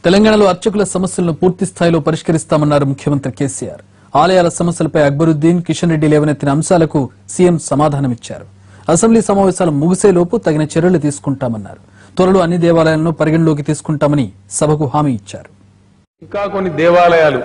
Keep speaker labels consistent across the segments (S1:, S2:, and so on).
S1: తెలంగాణలో అర్చకుల సమస్యలను పూర్తి స్థాయిలో పరిష్కరిస్తామన్నారు ముఖ్యమంత్రి కేసీఆర్ ఆలయాల సమస్యలపై అక్బరుద్దీన్ కిషన్ రెడ్డి లేవనెత్తిన అంశాలకు సీఎం సమాధానమిచ్చారు అసెంబ్లీ సమావేశాలు ముగిసేలోపు తగిన చర్యలు తీసుకుంటామన్నారు త్వరలో అన్ని దేవాలయాలను పరిగణలోకి తీసుకుంటామని సభకు హామీ ఇచ్చారు
S2: ఇంకా కొన్ని దేవాలయాలు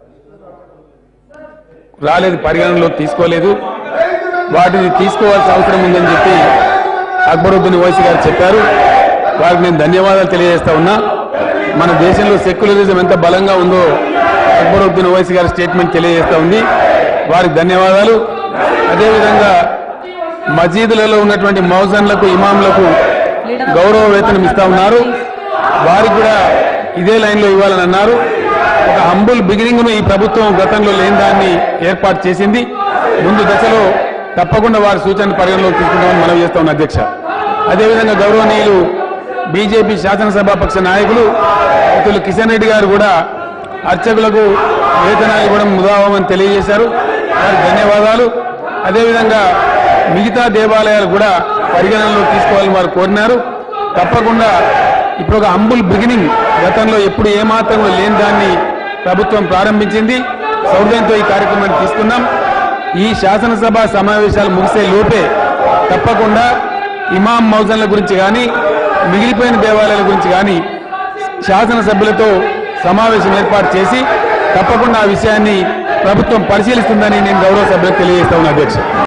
S2: రాలేదు పరిగణనలోకి తీసుకోలేదు వాటిని తీసుకోవాల్సిన అవసరం ఉందని చెప్పి అక్బరుద్దీన్ ఓవైసీ గారు చెప్పారు వారికి నేను ధన్యవాదాలు తెలియజేస్తా ఉన్నా మన దేశంలో సెక్యులరిజం ఎంత బలంగా ఉందో అక్బరుద్దీన్ ఓవైసీ గారి స్టేట్మెంట్ తెలియజేస్తా ఉంది వారికి ధన్యవాదాలు అదేవిధంగా మసీదులలో ఉన్నటువంటి మౌజన్లకు ఇమాంలకు గౌరవ వేతనం ఇస్తా ఉన్నారు వారికి కూడా ఇదే లైన్లో ఇవ్వాలని అన్నారు ఒక హంబుల్ బిగినింగ్ ను ఈ ప్రభుత్వం గతంలో లేని దాన్ని ఏర్పాటు చేసింది ముందు దశలో తప్పకుండా వారి సూచన పరిగణలోకి తీసుకుంటామని మనవి చేస్తా ఉన్న అధ్యక్ష అదేవిధంగా గౌరవనీయులు బీజేపీ శాసనసభాపక్ష నాయకులు అతులు కిషన్ రెడ్డి గారు కూడా అర్చకులకు వేతనాలు కూడా ముదావమని తెలియజేశారు వారికి ధన్యవాదాలు అదేవిధంగా మిగతా దేవాలయాలు కూడా పరిగణనలోకి తీసుకోవాలని వారు కోరినారు తప్పకుండా ఇప్పుడు ఒక అంబుల్ బిగినింగ్ గతంలో ఎప్పుడు ఏమాత్రం కూడా లేని దాన్ని ప్రభుత్వం ప్రారంభించింది సౌర్యంతో ఈ కార్యక్రమాన్ని తీసుకున్నాం ఈ శాసనసభ సమావేశాలు ముగిసే లోపే తప్పకుండా ఇమాం మౌజన్ల గురించి కానీ మిగిలిపోయిన దేవాలయాల గురించి కానీ శాసనసభ్యులతో సమావేశం ఏర్పాటు చేసి తప్పకుండా ఆ విషయాన్ని ప్రభుత్వం పరిశీలిస్తుందని నేను గౌరవ సభ్యులకు తెలియజేస్తా ఉన్నా అధ్యక్ష